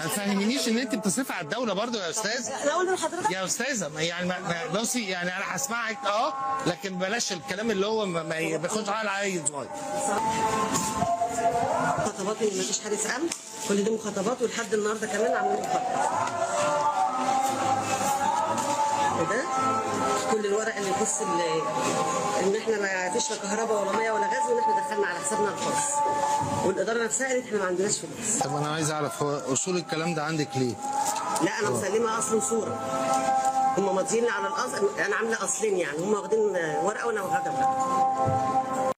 تفهمينيش ان انت بتصرفي على الدوله برضو يا استاذ انا اقول لحضرتك يا استاذه ما يعني ما ما- بصي يعني انا هسمعك اه لكن بلاش الكلام اللي هو ما ما بياخدش على عيل صغير مخاطبات ان مفيش حارس امن كل دي مخاطبات ولحد النهارده كمان عاملين مخاطبات ده كل الورق اللي يخص ال- ان احنا ما فيش لا كهرباء ولا ميه ولا غاز وان احنا دخلنا على حسابنا الخاص والاداره نفسها قالت احنا ما عندناش فلوس طب انا عايز اعرف هو اصول الكلام ده عندك ليه؟ لا انا مسلمه اصل وصوره هم ماضيين على الاصل انا عامله اصلين يعني هم واخدين ورقه وانا واخده ورقه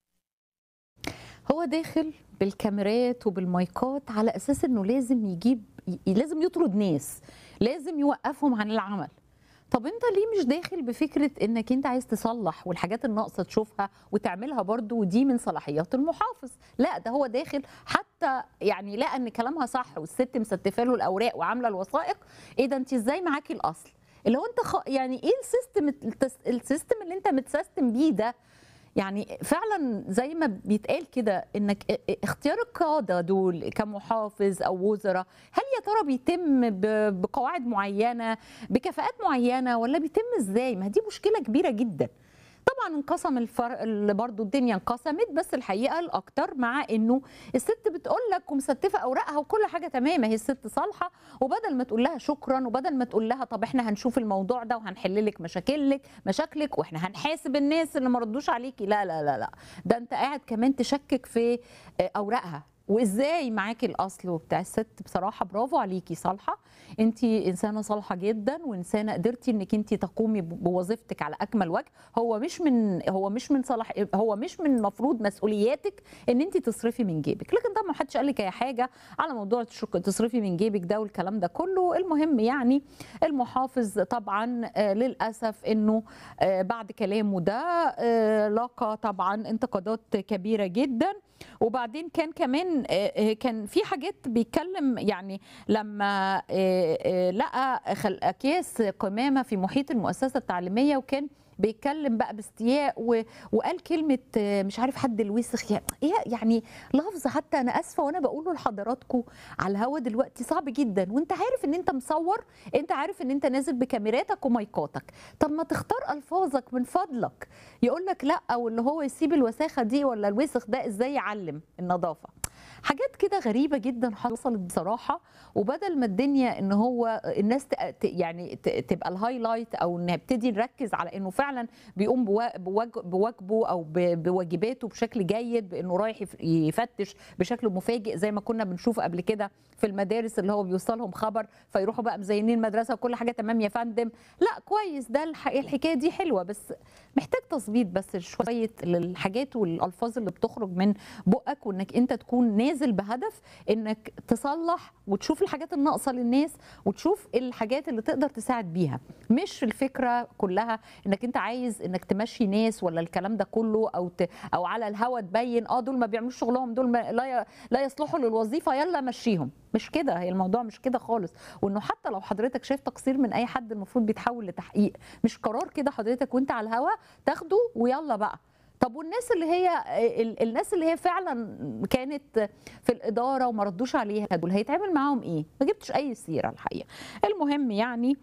هو داخل بالكاميرات وبالمايكات على اساس انه لازم يجيب ي- لازم يطرد ناس لازم يوقفهم عن العمل طب انت ليه مش داخل بفكره انك انت عايز تصلح والحاجات الناقصه تشوفها وتعملها برضو ودي من صلاحيات المحافظ لا ده هو داخل حتى يعني لقى ان كلامها صح والست مستفه له الاوراق وعامله الوثائق ايه ده انت ازاي معاكي الاصل اللي هو انت خ... يعني ايه السيستم التس... السيستم اللي انت متسيستم بيه ده يعني فعلا زي ما بيتقال كده انك اختيار القاده دول كمحافظ او وزراء هل يا ترى بيتم ب- بقواعد معينه بكفاءات معينه ولا بيتم ازاي ما دي مشكله كبيره جدا طبعا انقسم الفرق اللي برضو الدنيا انقسمت بس الحقيقه الاكتر مع انه الست بتقول لك ومستفه اوراقها وكل حاجه تمام هي الست صالحه وبدل ما تقول لها شكرا وبدل ما تقول لها طب احنا هنشوف الموضوع ده وهنحل لك مشاكلك مشاكلك واحنا هنحاسب الناس اللي ما ردوش عليكي لا لا لا لا ده انت قاعد كمان تشكك في آه، اوراقها وازاي معاكي الاصل وبتاع الست بصراحه برافو عليكي صالحه انت انسانه صالحه جدا وانسانه قدرتي انك انت تقومي ب- بوظيفتك على اكمل وجه هو مش من هو مش من صلاح هو مش من المفروض مسؤولياتك ان انت تصرفي من جيبك لكن طبعا ما حدش قال لك اي حاجه على موضوع تشك- تصرفي من جيبك ده والكلام ده كله المهم يعني المحافظ طبعا آه، للاسف انه آه، بعد كلامه ده آه، لاقى طبعا انتقادات كبيره جدا وبعدين كان كمان آه، آه، كان في حاجات بيتكلم يعني لما آه، آه، لقى خل- اكياس قمامه في محيط المؤسسه التعليميه وكان بيتكلم بقى باستياء و... وقال كلمه آه، مش عارف حد الوسخ يعني إيه يعني لفظ حتى انا اسفه وانا بقوله لحضراتكم على الهوا دلوقتي صعب جدا وانت عارف ان انت مصور انت عارف ان انت نازل بكاميراتك ومايكاتك طب ما تختار الفاظك من فضلك يقول لك لا واللي هو يسيب الوساخه دي ولا الوسخ ده ازاي يعلم النظافه حاجات كده غريبه جدا حصلت بصراحه وبدل ما الدنيا ان هو الناس ت- ت- يعني ت- تبقى الهايلايت او نبتدي نركز على انه فعلا بيقوم بوا- بواج- بواجبه او ب- بواجباته بشكل جيد بانه رايح يف- يفتش بشكل مفاجئ زي ما كنا بنشوف قبل كده في المدارس اللي هو بيوصلهم خبر فيروحوا بقى مزينين المدرسه وكل حاجه تمام يا فندم لا كويس ده الح- الحكايه دي حلوه بس محتاج تظبيط بس شويه للحاجات والالفاظ اللي بتخرج من بقك وانك انت تكون نازل بهدف انك تصلح وتشوف الحاجات الناقصه للناس وتشوف الحاجات اللي تقدر تساعد بيها مش الفكره كلها انك انت عايز انك تمشي ناس ولا الكلام ده كله او ت... او على الهوا تبين اه دول ما بيعملوش شغلهم دول ما لا ي... لا يصلحوا للوظيفه يلا مشيهم مش كده هي الموضوع مش كده خالص وانه حتى لو حضرتك شايف تقصير من اي حد المفروض بيتحول لتحقيق مش قرار كده حضرتك وانت على الهوا تاخده ويلا بقى طب والناس اللي هي ال- الناس اللي هي فعلا كانت في الاداره وما ردوش عليها دول هيتعمل معاهم ايه؟ ما جبتش اي سيره الحقيقه. المهم يعني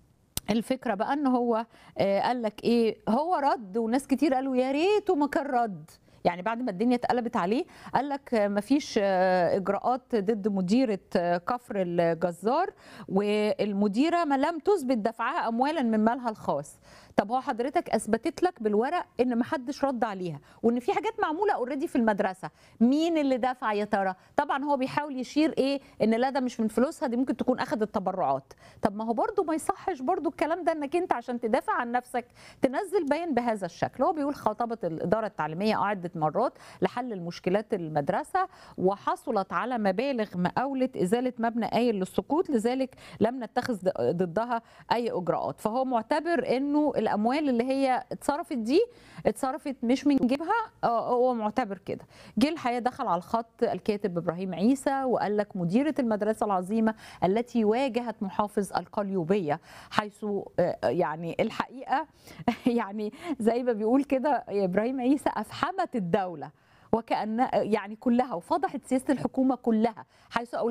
الفكره بقى ان هو آه، قال لك ايه هو رد وناس كتير قالوا يا ريته ما كان رد يعني بعد ما الدنيا اتقلبت عليه قال لك آه، مفيش آه، اجراءات ضد مديره آه، كفر الجزار والمديره ما لم تثبت دفعها اموالا من مالها الخاص طب هو حضرتك اثبتت لك بالورق ان ما حدش رد عليها وان في حاجات معموله اوريدي في المدرسه مين اللي دفع يا ترى طبعا هو بيحاول يشير ايه ان لا ده مش من فلوسها دي ممكن تكون اخذت تبرعات طب ما هو برضو ما يصحش برضو الكلام ده انك انت عشان تدافع عن نفسك تنزل بيان بهذا الشكل هو بيقول خاطبت الاداره التعليميه عده مرات لحل المشكلات المدرسه وحصلت على مبالغ مقاوله ازاله مبنى قايل للسقوط لذلك لم نتخذ ضدها اي اجراءات فهو معتبر انه الاموال اللي هي اتصرفت دي اتصرفت مش من جيبها آه، هو معتبر كده جه الحقيقه دخل على الخط الكاتب ابراهيم عيسى وقال لك مديره المدرسه العظيمه التي واجهت محافظ القليوبيه حيث آه، يعني الحقيقه يعني زي ما بيقول كده ابراهيم عيسى افحمت الدوله وكأن يعني كلها وفضحت سياسه الحكومه كلها حيث